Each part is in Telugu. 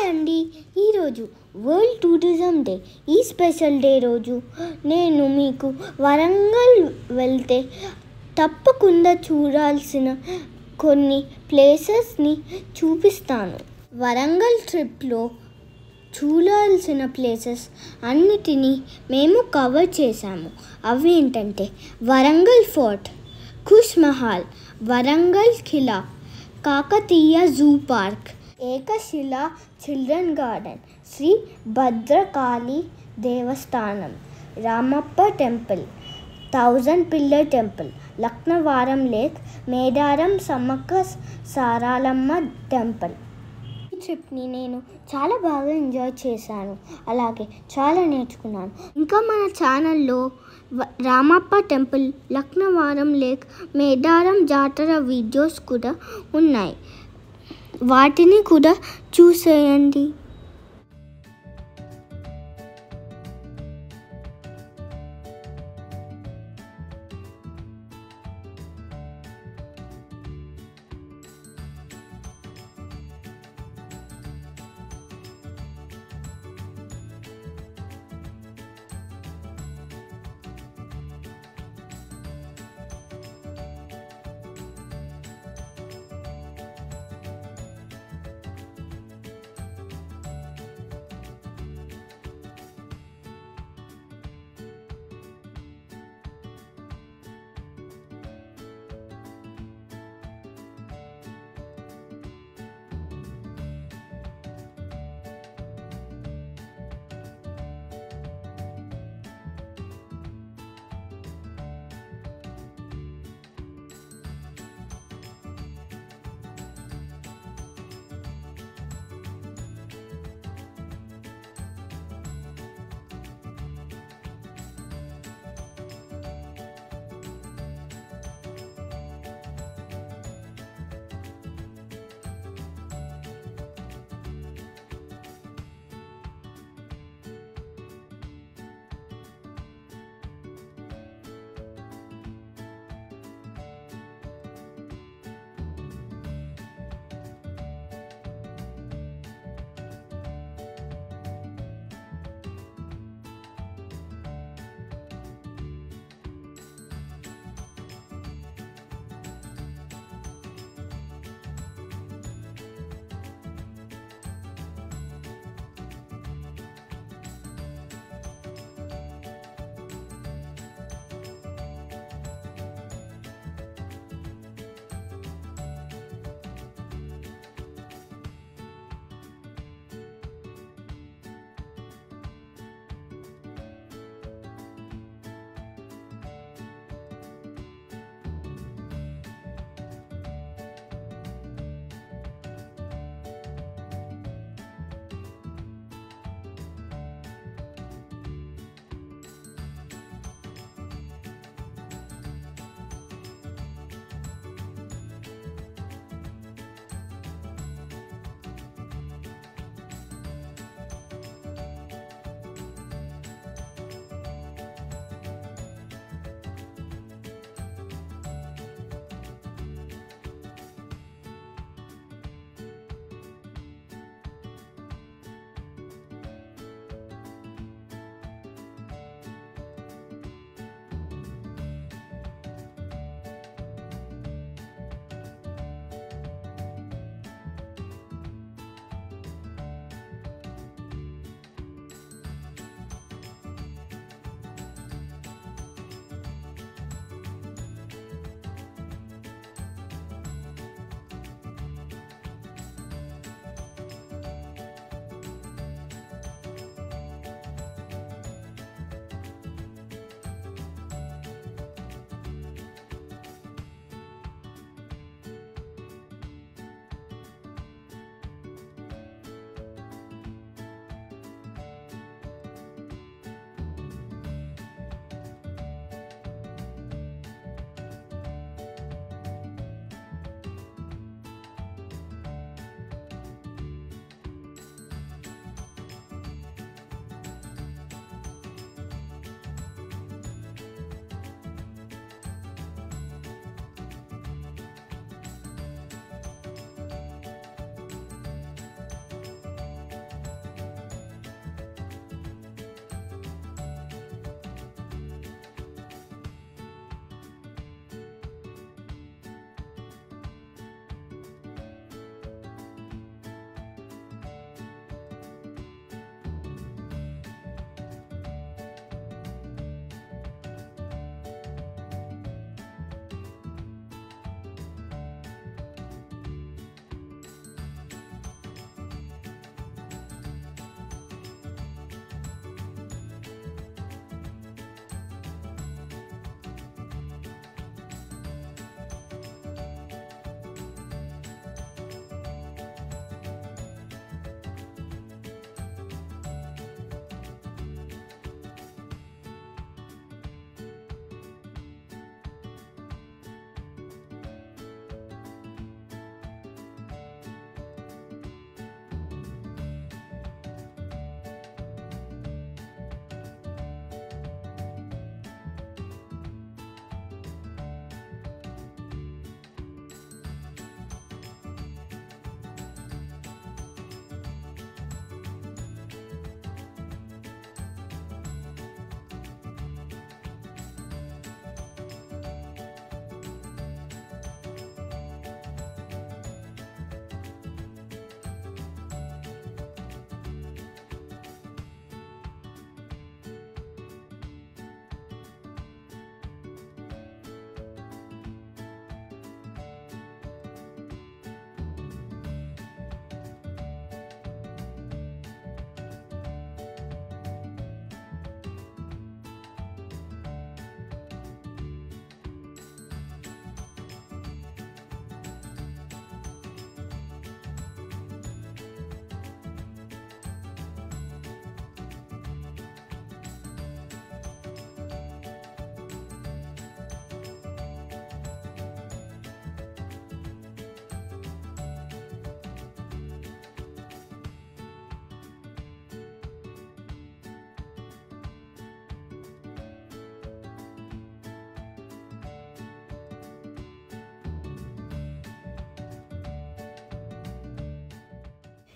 అండి ఈరోజు వరల్డ్ టూరిజం డే ఈ స్పెషల్ డే రోజు నేను మీకు వరంగల్ వెళ్తే తప్పకుండా చూడాల్సిన కొన్ని ప్లేసెస్ని చూపిస్తాను వరంగల్ ట్రిప్లో చూడాల్సిన ప్లేసెస్ అన్నిటినీ మేము కవర్ చేశాము అవి ఏంటంటే Warangal fort Khush Mahal Warangal Khila Kakatiya zoo park Ekasila children garden Sri Bhadrakali దేవస్థానం Ramappa temple thousand pillar temple Laknavaram lake Medaram Sammakka Saralamma temple ఈ ట్రిప్ని నేను చాలా బాగా ఎంజాయ్ చేశాను అలాగే చాలా నేర్చుకున్నాను ఇంకా మన ఛానల్లో వ- Ramappa temple Laknavaram lake Medaram Jatara videos కూడా ఉన్నాయి వాటిని కూడా చూసేయండి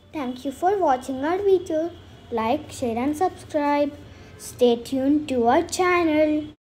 thank you for watching our video like share and subscribe stay tuned to our channel